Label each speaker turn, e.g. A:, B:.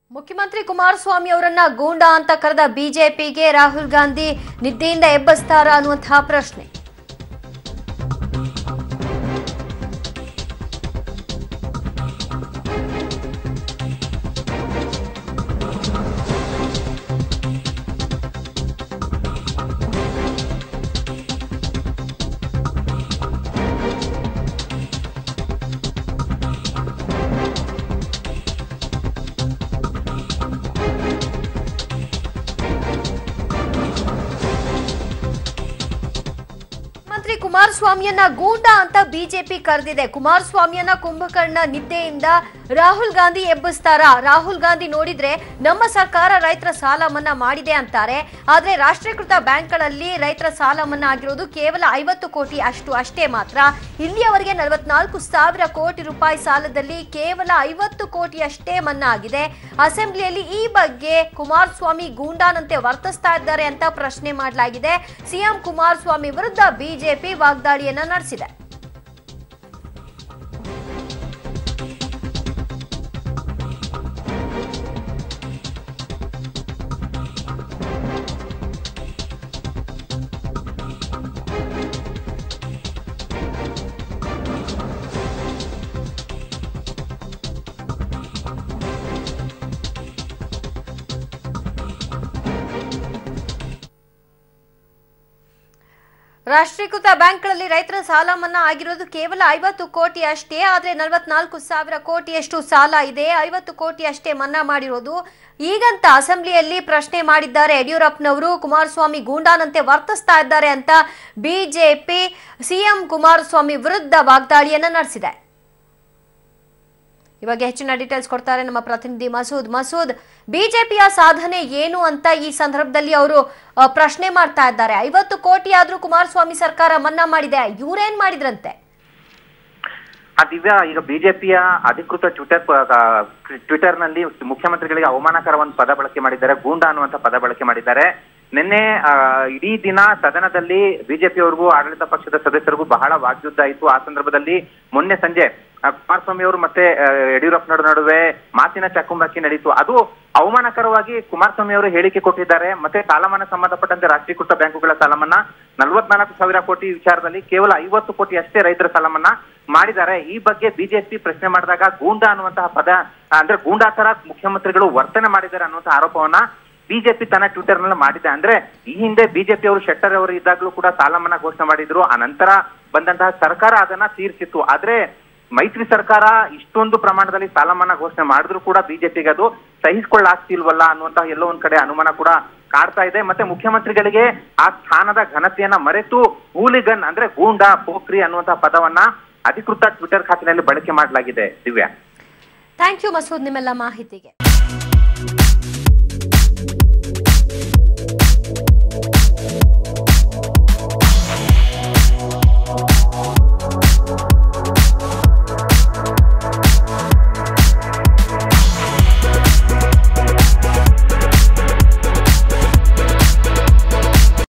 A: ಮುಖ್ಯಮಂತ್ರಿ ಕುಮಾರಸ್ವಾಮಿ ಅವರನ್ನ ಗೂಂಡಾ ಅಂತ ಕರೆದ ಬಿಜೆಪಿಗೆ ರಾಹುಲ್ ಗಾಂಧಿ ನಿದ್ದೆಯಿಂದ ಎಬ್ಬಸ್ತಾರ ಅನ್ನುವಂತಹ ಪ್ರಶ್ನೆ ಮಂತ್ರಿ ಕುಮಾರಸ್ವಾಮಿಯನ್ನ ಗೂಂಡಾ ಅಂತ ಬಿಜೆಪಿ ಕರೆದಿದೆ ಕುಮಾರಸ್ವಾಮಿಯನ್ನ ಕುಂಭಕರ್ಣ ನಿದ್ದೆಯಿಂದ ರಾಹುಲ್ ಗಾಂಧಿ ಎಬ್ಬಿಸ್ತಾರ ರಾಹುಲ್ ಗಾಂಧಿ ನೋಡಿದ್ರೆ ನಮ್ಮ ಸರ್ಕಾರ ರೈತರ ಸಾಲ ಮನ್ನಾ ಮಾಡಿದೆ ಅಂತಾರೆ ಆದ್ರೆ ರಾಷ್ಟ್ರೀಕೃತ ಬ್ಯಾಂಕ್ಗಳಲ್ಲಿ ರೈತರ ಸಾಲ ಮನ್ನಾ ಆಗಿರೋದು ಕೇವಲ ಐವತ್ತು ಕೋಟಿ ಅಷ್ಟು ಅಷ್ಟೇ ಮಾತ್ರ ಇಲ್ಲಿಯವರೆಗೆ ನಲವತ್ನಾಲ್ಕು ಸಾವಿರ ಕೋಟಿ ರೂಪಾಯಿ ಸಾಲದಲ್ಲಿ ಕೇವಲ ಐವತ್ತು ಕೋಟಿ ಅಷ್ಟೇ ಮನ್ನಾ ಆಗಿದೆ ಅಸೆಂಬ್ಲಿಯಲ್ಲಿ ಈ ಬಗ್ಗೆ ಕುಮಾರಸ್ವಾಮಿ ಗೂಂಡಾನಂತೆ ವರ್ತಿಸ್ತಾ ಇದ್ದಾರೆ ಅಂತ ಪ್ರಶ್ನೆ ಮಾಡಲಾಗಿದೆ ಸಿಎಂ ಕುಮಾರಸ್ವಾಮಿ ವಿರುದ್ಧ ಬಿಜೆಪಿ ವಾಗ್ದಾಳಿಯನ್ನ ನಡೆಸಿದೆ ರಾಷ್ಟ್ರೀಕೃತ ಬ್ಯಾಂಕ್ಗಳಲ್ಲಿ ರೈತರ ಸಾಲ ಮನ್ನಾ ಆಗಿರೋದು ಕೇವಲ ಐವತ್ತು ಕೋಟಿ ಅಷ್ಟೇ ಆದ್ರೆ ನಲವತ್ನಾಲ್ಕು ಸಾವಿರ ಕೋಟಿಯಷ್ಟು ಸಾಲ ಇದೆ ಐವತ್ತು ಕೋಟಿ ಅಷ್ಟೇ ಮನ್ನಾ ಮಾಡಿರೋದು ಈಗಂತ ಅಸೆಂಬ್ಲಿಯಲ್ಲಿ ಪ್ರಶ್ನೆ ಮಾಡಿದ್ದಾರೆ ಯಡಿಯೂರಪ್ಪನವರು ಕುಮಾರಸ್ವಾಮಿ ಗೂಂಡಾನಂತೆ ವರ್ತಿಸ್ತಾ ಇದ್ದಾರೆ ಅಂತ ಬಿಜೆಪಿ ಸಿಎಂ ಕುಮಾರಸ್ವಾಮಿ ವಿರುದ್ಧ ವಾಗ್ದಾಳಿಯನ್ನ ನಡೆಸಿದೆ ಈ ಬಗ್ಗೆ ಹೆಚ್ಚಿನ ಡೀಟೇಲ್ಸ್ ಕೊಡ್ತಾರೆ ನಮ್ಮ ಪ್ರತಿನಿಧಿ ಮಸೂದ್ ಮಸೂದ್ ಬಿಜೆಪಿಯ ಸಾಧನೆ ಏನು ಅಂತ ಈ ಸಂದರ್ಭದಲ್ಲಿ ಅವರು ಅಹ್, ಪ್ರಶ್ನೆ ಮಾಡ್ತಾ ಇದ್ದಾರೆ ಐವತ್ತು ಕೋಟಿ ಆದ್ರೂ ಕುಮಾರಸ್ವಾಮಿ ಸರ್ಕಾರ ಮನ್ನಾ ಮಾಡಿದೆ ಇವ್ರೇನ್ ಮಾಡಿದ್ರಂತೆ
B: ಆ ದಿವ್ಯಾ ಈಗ ಬಿಜೆಪಿಯ ಅಧಿಕೃತ ಟ್ವಿಟರ್ ಟ್ವಿಟರ್ ನಲ್ಲಿ ಮುಖ್ಯಮಂತ್ರಿಗಳಿಗೆ ಅವಮಾನಕರ ಒಂದು ಪದ ಬಳಕೆ ಮಾಡಿದ್ದಾರೆ ಗೂಂಡಾ ಅನ್ನುವಂತ ಪದ ಬಳಕೆ ಮಾಡಿದ್ದಾರೆ ನಿನ್ನೆ ಆ, ಇಡೀ ದಿನ ಸದನದಲ್ಲಿ ಬಿಜೆಪಿಯವರಿಗೂ ಆಡಳಿತ ಪಕ್ಷದ ಸದಸ್ಯರಿಗೂ ಬಹಳ ವಾಗ್ಯುದ್ಧ ಆಯಿತು ಆ ಸಂದರ್ಭದಲ್ಲಿ ಮೊನ್ನೆ ಸಂಜೆ ಆ, ಕುಮಾರಸ್ವಾಮಿ ಅವರು ಮತ್ತೆ ಆ, ಯಡಿಯೂರಪ್ಪನವರ ನಡುವೆ ಮಾತಿನ ಚಕಮಕಿ ನಡೀತು ಅದು ಅವಮಾನಕರವಾಗಿ ಕುಮಾರಸ್ವಾಮಿ ಅವರು ಹೇಳಿಕೆ ಕೊಟ್ಟಿದ್ದಾರೆ ಮತ್ತೆ ಸಾಲಮನ್ನಾ ಸಂಬಂಧಪಟ್ಟಂತೆ ರಾಷ್ಟ್ರೀಕೃತ ಬ್ಯಾಂಕುಗಳ ಸಾಲಮನ್ನಾ ನಲವತ್ನಾಲ್ಕು ಸಾವಿರ ಕೋಟಿ ವಿಚಾರದಲ್ಲಿ ಕೇವಲ ಐವತ್ತು ಕೋಟಿ ಅಷ್ಟೇ ರೈತರ ಸಾಲಮನ್ನಾ ಮಾಡಿದ್ದಾರೆ ಈ ಬಗ್ಗೆ ಬಿಜೆಪಿ ಪ್ರಶ್ನೆ ಮಾಡಿದಾಗ ಗೂಂಡಾ ಅನ್ನುವಂತಹ ಪದ ಅಂದ್ರೆ ಗೂಂಡಾ ತರ ಮುಖ್ಯಮಂತ್ರಿಗಳು ವರ್ತನೆ ಮಾಡಿದ್ದಾರೆ ಅನ್ನುವಂತಹ ಆರೋಪವನ್ನ ಬಿಜೆಪಿ ತನ್ನ ಟ್ವಿಟರ್ ನಲ್ಲಿ ಮಾಡಿದೆ ಅಂದ್ರೆ ಈ ಹಿಂದೆ ಬಿಜೆಪಿ ಅವರು ಶೆಟ್ಟರ್ ಅವರು ಇದ್ದಾಗಲೂ ಕೂಡ ಸಾಲ ಮನ್ನಾ ಘೋಷಣೆ ಮಾಡಿದ್ರು ಆ ನಂತರ ಬಂದಂತಹ ಸರ್ಕಾರ ಅದನ್ನ ತೀರ್ಸಿತ್ತು ಆದ್ರೆ ಮೈತ್ರಿ ಸರ್ಕಾರ ಇಷ್ಟೊಂದು ಪ್ರಮಾಣದಲ್ಲಿ ಸಾಲ ಮನ್ನಾ ಘೋಷಣೆ ಮಾಡಿದ್ರು ಕೂಡ ಬಿಜೆಪಿಗೆ ಅದು ಸಹಿಸಿಕೊಳ್ಳಾಗ್ತಿಲ್ವಲ್ಲ ಅನ್ನುವಂತಹ ಎಲ್ಲೋ ಒಂದ್ ಕಡೆ ಅನುಮಾನ ಕೂಡ ಕಾಡ್ತಾ ಇದೆ ಮತ್ತೆ ಮುಖ್ಯಮಂತ್ರಿಗಳಿಗೆ ಆ ಸ್ಥಾನದ ಘನತೆಯನ್ನ ಮರೆತು ಹೂಲಿಗನ್ ಅಂದ್ರೆ ಗೂಂಡಾ ಪೋಖ್ರಿ ಅನ್ನುವಂತಹ ಪದವನ್ನ ಅಧಿಕೃತ ಟ್ವಿಟರ್ ಖಾತೆಯಲ್ಲಿ ಬಳಕೆ ಮಾಡಲಾಗಿದೆ ದಿವ್ಯಾ
A: ಥ್ಯಾಂಕ್ ಯು ಮಸೂದ್ ನಿಮ್ಮೆಲ್ಲ ಮಾಹಿತಿಗೆ